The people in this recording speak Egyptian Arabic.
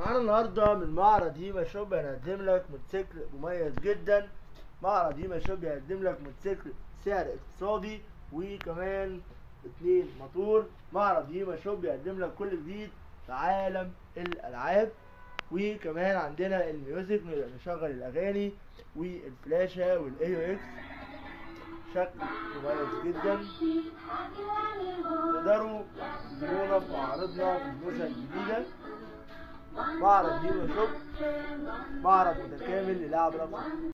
معانا النهارده من معرض هيما شوب هنقدم لك موتوسيكل مميز جدا معرض هيما شوب بيقدم لك موتوسيكل سعر اقتصادي وكمان اتنين موتور معرض هيما شوب بيقدم لك كل جديد في عالم الالعاب وكمان عندنا الميوزك نقدر نشغل الاغاني والفلاشة والاي او اكس شكل مميز جدا تقدروا تزورونا في معارضنا في النزهة الجديدة معرض هيما شوب معرض متكامل للعب رقم